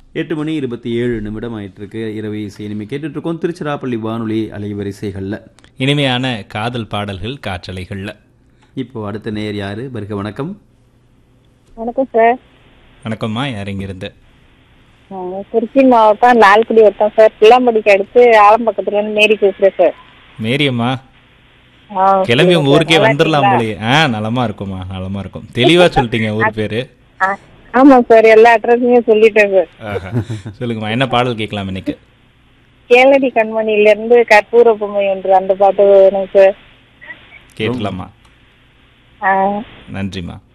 எட்டு மணி இருபத்தி ஏழு நிமிடம் ஆயிட்டு இருக்கு இரவு இசை இனிமே கேட்டுட்டு இருக்கோம் திருச்சிராப்பள்ளி வானொலி அலைவரிசைகள்ல இனிமையான காதல் பாடல்கள் காற்றலைகள்ல இப்போ அடுத்த நேர் யாரு வருக வணக்கம் வணக்கம் சார் வணக்கம்மா யார் இங்கிருந்து நாங்க திருச்சி மாவட்டம் லால்குடி வட்டம் சார் பிள்ளாம்படிக்கு அடுத்து ஆலம்பக்கத்துல இருந்து மேரி பேசுறேன் சார் மேரியம்மா ஆ, கிளம்பி உங்க சார். ஊருக்கே நல்லா வந்துடலாம் இருக்கீங்களா? போலயே ஆ நலமா இருக்கும்மா நலமா இருக்கும் தெளிவா சொல்லிட்டீங்க ஊர் பேரு ஆ, ஆமா சார் எல்லா அட்ரஸையும் சொல்லிட்டேன் சார் ஆஹா. சொல்லுங்கம்மா என்ன பாடல் கேட்கலாம் இன்னைக்கு கேளடி கண்மணில இருந்து கற்பூர பொம்மை ஒன்று அந்த பாட்டு வேணும் சார் கேட்கலாமா ஆ, நன்றிம்மா